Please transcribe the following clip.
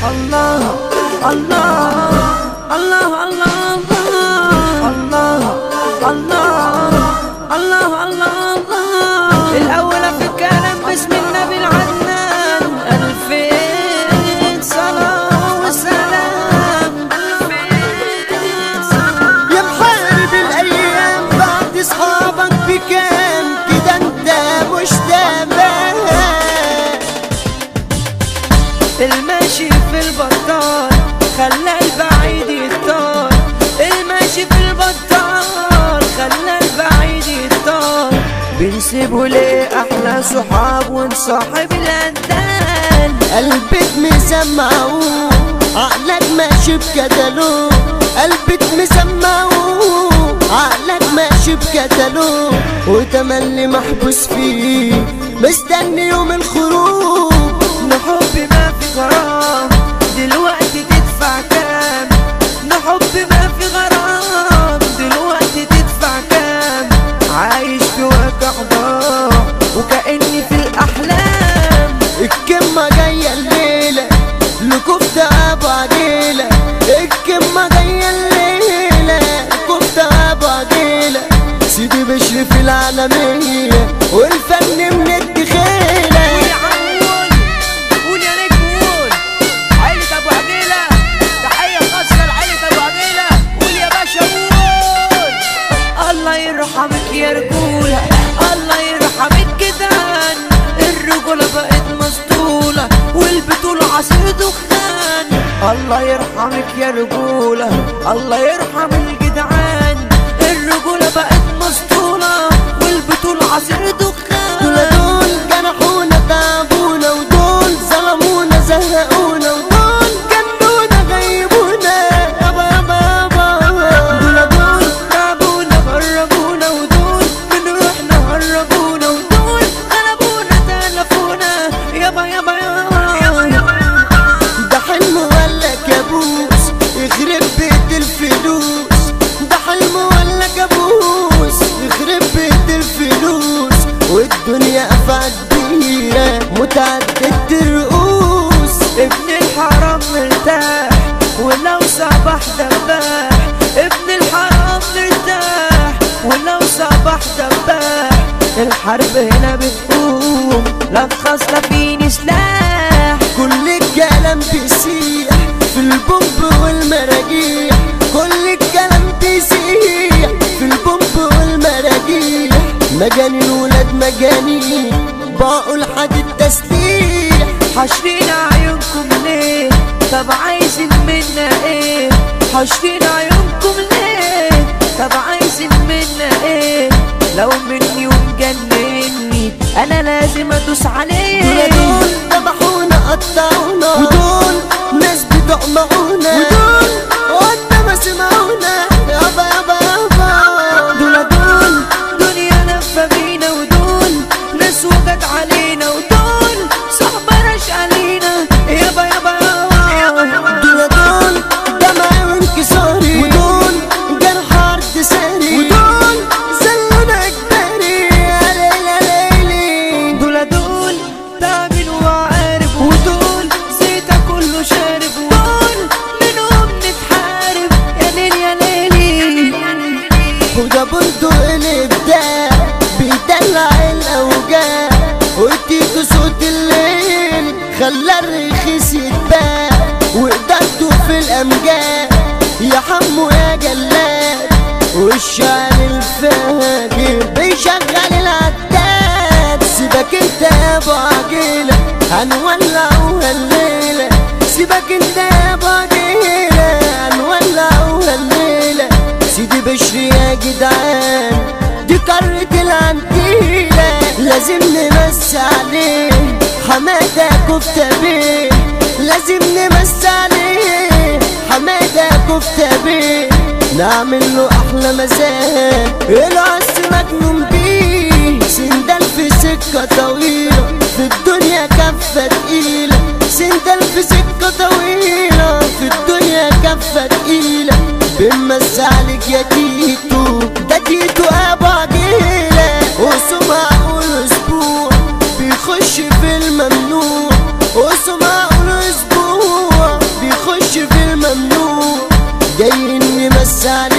الله الله الله الله الله الله الله الله الأول في الكلام باسم النبي العدنان ألفين صلاة وسلام ألفين صلاة يا محارب الايام بعد اصحابك بكام كده انت مش تمام الماشي في البطال خلى البعيد يطار الماشي في البطال خلى البعيد يطار بنسيبه ليه احلى صحاب ونصاحب الاندال قلبك مسمعه عقلك ماشي بكتالوج قلبك مسمعه عقلك ماشي بكتالوج وتملي محبوس فيه مستني يوم الخروج نحب ما في غرام دلوقتي تدفع كام نحب ما في غرام دلوقتي تدفع كام عايش في واقع ضاع وكأني في الأحلام الكمة جاية الليلة لكفتة أبو عجيلة الكمة جاية الليلة لكفتة أبو عجيلة سيدي بشري في العالمية والفن من الدخيلة قول يا عمول قول يا نجم قول عيلة أبو عجيلة تحية خاصة لعيلة أبو عجيلة قول يا باشا قول الله يرحمك يا رجولة الله يرحمك جدعان الرجولة بقت مسطولة والبطولة عصير دخان الله يرحمك يا رجولة الله يرحم الجدعان الرجولة بقت مسطولة والبطولة عصير دخان دول دول جرحونا تعبونا ودول ظلمونا زهقونا ودول جنونا غيبونا يابا يابا يابا دول دول تعبونا غربونا ودول من روحنا هربونا ودول غلبونا تلفونا يابا يابا يابا ده حلم ولا كابوس يخرب بيت الفلوس ده حلم ولا كابوس يخرب بيت الفلوس والدنيا أفعى كبيرة متعددة الرؤوس ابن الحرام مرتاح ولو صبح دباح ابن الحرام مرتاح ولو صبح دباح الحرب هنا بتقوم لا خاص لا فيني سلاح كل الكلام بيسيح في البومب والمراجيح كل الكلام بيسيح في البومب والمراجيح مجانين ولاد مجانين بقوا لحد التسليح حاشرين عيونكم ليه طب عايزين منا ايه حاشرين عيونكم ليه طب عايزين منا ايه لو من يوم جنني انا لازم ادوس دول عليه دول ذبحونا قطعونا ودول ناس بتقمعونا ودول قلنا ما سمعونا يابا يابا يابا دول دول دنيا لفة بينا ودول ناس وجت علينا ودول صحبة رش علينا يابا يابا يابا دول دول دمع وانكساري ودول جرح عرض ساري ودول زلنا اجباري يا ليلى ليلي دول دول تعبين وعارف ودول زيتا كله شارب ودول منهم نتحارب يا ليل يا ليلي وده برضو الابداع بيدلع الاوجاع واديته صوت الليل خلى الرخيص يتباع وقدرته في الامجاد يا حمو يا جلاد والشعر الفاجر بيشغل العداد سيبك انت يا ابو عجيله هنولعوها الليله سيبك انت يا ابو عجيله هنولعوها الليله سيدي بشري يا جدعان دي قارة العنتيلة لازم نمس عليه حمادة كفتة بيه لازم نمس عليه حمادة كفتة بيه نعمل له أحلى مزاج العصر مجنون بيه سندال في سكة طويلة في الدنيا كفة تقيلة سندال في سكة طويلة في الدنيا كفة تقيلة بنمس عليك يا تيتو ده تيتو ابو عجيلة وسمع اول اسبوع بيخش في الممنوع وسمع اول اسبوع زعلان